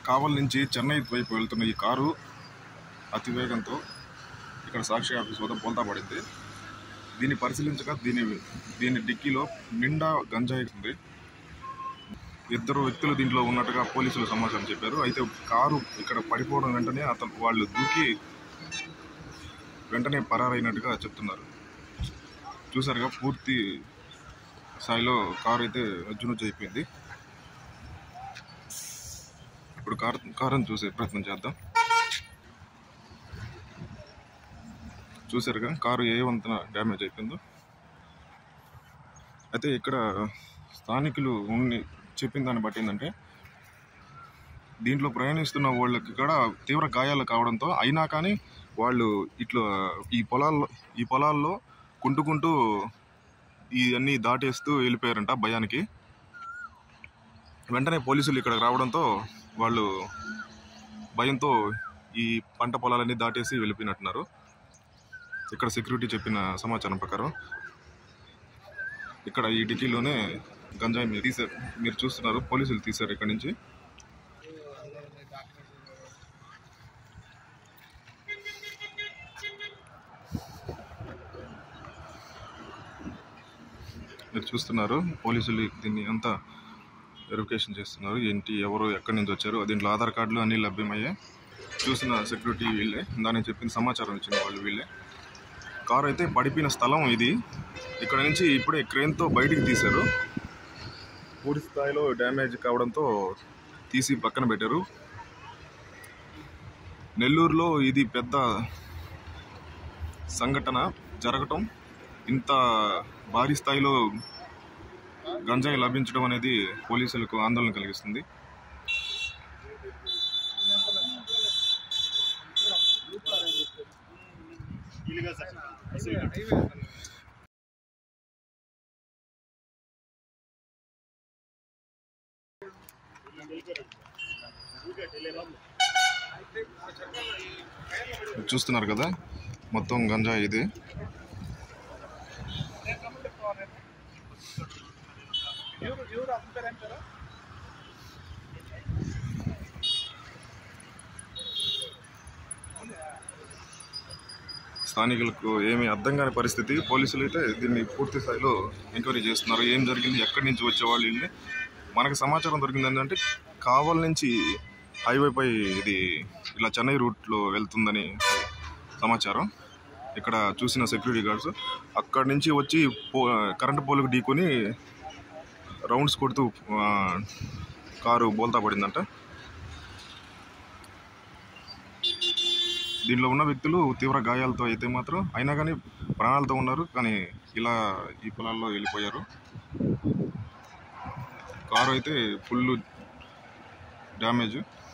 కావల్ నుంచి చెన్నై వైపు వెళ్తున్న ఈ కారు అతి వేగంతో ఇక్కడ సాక్షి ఆఫీస్ వద్ద బోల్తా పడింది దీన్ని పరిశీలించగా దీని దీని డిక్కీలో నిండా గంజాయి ఉంది ఇద్దరు వ్యక్తులు దీంట్లో ఉన్నట్టుగా పోలీసులు సమాచారం చెప్పారు అయితే కారు ఇక్కడ పడిపోవడం వెంటనే అతను వాళ్ళు దూకి వెంటనే పరారైనట్టుగా చెప్తున్నారు చూసారుగా పూర్తి స్థాయిలో కారు అయితే నుజ్జునుజ్జు అయిపోయింది ఇప్పుడు కార్ కారుని చూసే ప్రయత్నం చేద్దాం చూసారుగా కారు ఏ వంతన డ్యామేజ్ అయిపోయిందో అయితే ఇక్కడ స్థానికులు ఉండి చెప్పిన దాన్ని బట్టి ఏంటంటే దీంట్లో ప్రయాణిస్తున్న వాళ్ళకి కూడా తీవ్ర గాయాలు కావడంతో అయినా కానీ వాళ్ళు ఇట్లా ఈ పొలాల్లో ఈ పొలాల్లో కుంటుకుంటూ ఇవన్నీ దాటేస్తూ వెళ్ళిపోయారంట భయానికి వెంటనే పోలీసులు ఇక్కడికి రావడంతో వాళ్ళు భయంతో ఈ పంట పొలాలన్నీ దాటేసి వెళ్ళిపోయినట్టున్నారు ఇక్కడ సెక్యూరిటీ చెప్పిన సమాచారం ప్రకారం ఇక్కడ ఈ డిక్కీలోనే గంజాయి మీరు తీశారు మీరు చూస్తున్నారు పోలీసులు తీశారు ఇక్కడ నుంచి మీరు చూస్తున్నారు పోలీసులు దీన్ని అంతా వెరిఫికేషన్ చేస్తున్నారు ఏంటి ఎవరు ఎక్కడి నుంచి వచ్చారు దీంట్లో ఆధార్ కార్డులు అన్నీ లభ్యమయ్యాయి చూసిన సెక్యూరిటీ వీళ్ళే దానికి చెప్పిన సమాచారం ఇచ్చిన వాళ్ళు వీళ్ళే కారు అయితే పడిపోయిన స్థలం ఇది ఇక్కడ నుంచి ఇప్పుడే క్రేన్తో బయటికి తీశారు పూర్తి స్థాయిలో డ్యామేజ్ కావడంతో తీసి పక్కన పెట్టారు నెల్లూరులో ఇది పెద్ద సంఘటన జరగటం ఇంత భారీ స్థాయిలో గంజాయి లభించడం అనేది పోలీసులకు ఆందోళన కలిగిస్తుంది చూస్తున్నారు కదా మొత్తం గంజాయి ఇది స్థానికులకు ఏమీ అర్థం కాని పరిస్థితి పోలీసులు అయితే దీన్ని పూర్తి స్థాయిలో ఎంక్వైరీ చేస్తున్నారు ఏం జరిగింది ఎక్కడి నుంచి వచ్చేవాళ్ళు వీళ్ళు మనకు సమాచారం దొరికింది ఏంటంటే కావల్ నుంచి హైవేపై ఇది ఇలా చెన్నై రూట్లో వెళ్తుందని సమాచారం ఇక్కడ చూసిన సెక్యూరిటీ గార్డ్స్ అక్కడి నుంచి వచ్చి పో కరెంటు పోలుకు ఢీకొని రౌండ్స్ కొడుతూ ఆ, కారు బోల్తా పడిందంట దీనిలో ఉన్న వ్యక్తులు తీవ్ర గాయాలతో అయితే మాత్రం అయినా కానీ ప్రాణాలతో ఉన్నారు కానీ ఇలా ఈ పొలాల్లో వెళ్ళిపోయారు కారు అయితే ఫుల్ డ్యామేజ్